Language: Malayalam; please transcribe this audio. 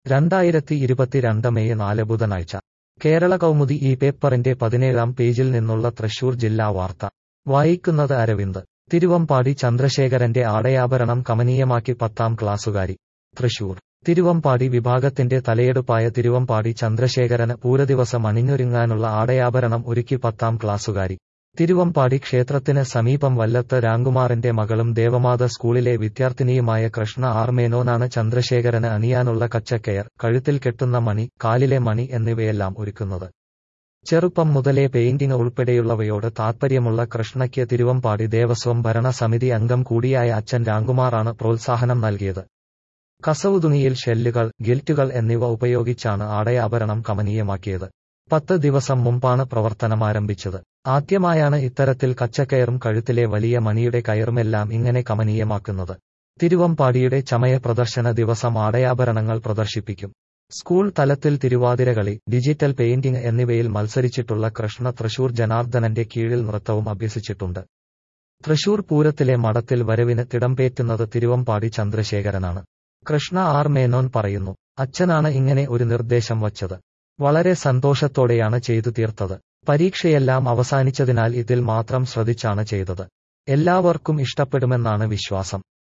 രണ്ടായിരത്തി ഇരുപത്തിരണ്ട് മെയ് നാല് ബുധനാഴ്ച കേരള കൗമുദി ഈ പേപ്പറിന്റെ പതിനേഴാം പേജിൽ നിന്നുള്ള തൃശൂർ ജില്ലാ വാർത്ത വായിക്കുന്നത് അരവിന്ദ് തിരുവമ്പാടി ചന്ദ്രശേഖരന്റെ ആടയാഭരണം കമനീയമാക്കി പത്താം ക്ലാസ്സുകാരി തൃശൂർ തിരുവമ്പാടി വിഭാഗത്തിന്റെ തലയെടുപ്പായ തിരുവമ്പാടി ചന്ദ്രശേഖരന് പൂരദിവസം അണിഞ്ഞൊരുങ്ങാനുള്ള ആടയാഭരണം ഒരുക്കി പത്താം ക്ലാസ്സുകാരി തിരുവമ്പാടി ക്ഷേത്രത്തിന് സമീപം വല്ലത്ത് രാംകുമാറിന്റെ മകളും ദേവമാത സ്കൂളിലെ വിദ്യാർത്ഥിനിയുമായ കൃഷ്ണ ആർ മേനോനാണ് ചന്ദ്രശേഖരന് അണിയാനുള്ള കച്ചക്കയർ കഴുത്തിൽ കെട്ടുന്ന മണി കാലിലെ മണി എന്നിവയെല്ലാം ഒരുക്കുന്നത് ചെറുപ്പം മുതലേ പെയിന്റിംഗ് ഉൾപ്പെടെയുള്ളവയോട് താൽപ്പര്യമുള്ള കൃഷ്ണയ്ക്ക് തിരുവമ്പാടി ദേവസ്വം ഭരണസമിതി അംഗം കൂടിയായ അച്ഛൻ രാംകുമാറാണ് പ്രോത്സാഹനം നൽകിയത് കസവുതുണിയിൽ ഷെല്ലുകൾ ഗിൽറ്റുകൾ എന്നിവ ഉപയോഗിച്ചാണ് ആടയാഭരണം കമനീയമാക്കിയത് പത്ത് ദിവസം മുമ്പാണ് പ്രവർത്തനമാരംഭിച്ചത് ആദ്യമായാണ് ഇത്തരത്തിൽ കച്ചക്കയറും കഴുത്തിലെ വലിയ മണിയുടെ കയറുമെല്ലാം ഇങ്ങനെ കമനീയമാക്കുന്നത് തിരുവമ്പാടിയുടെ ചമയ പ്രദർശന ദിവസം ആടയാഭരണങ്ങൾ പ്രദർശിപ്പിക്കും സ്കൂൾ തലത്തിൽ തിരുവാതിരകളി ഡിജിറ്റൽ പെയിന്റിംഗ് എന്നിവയിൽ മത്സരിച്ചിട്ടുള്ള കൃഷ്ണ തൃശൂർ ജനാർദ്ദനന്റെ കീഴിൽ നൃത്തവും അഭ്യസിച്ചിട്ടുണ്ട് തൃശൂർ പൂരത്തിലെ മഠത്തിൽ വരവിന് തിടംപേറ്റുന്നത് തിരുവമ്പാടി ചന്ദ്രശേഖരനാണ് കൃഷ്ണ ആർ മേനോൻ പറയുന്നു അച്ഛനാണ് ഇങ്ങനെ ഒരു നിർദ്ദേശം വച്ചത് വളരെ സന്തോഷത്തോടെയാണ് ചെയ്തു തീർത്തത് പരീക്ഷയെല്ലാം അവസാനിച്ചതിനാൽ ഇതിൽ മാത്രം ശ്രദ്ധിച്ചാണ് ചെയ്തത് എല്ലാവർക്കും ഇഷ്ടപ്പെടുമെന്നാണ് വിശ്വാസം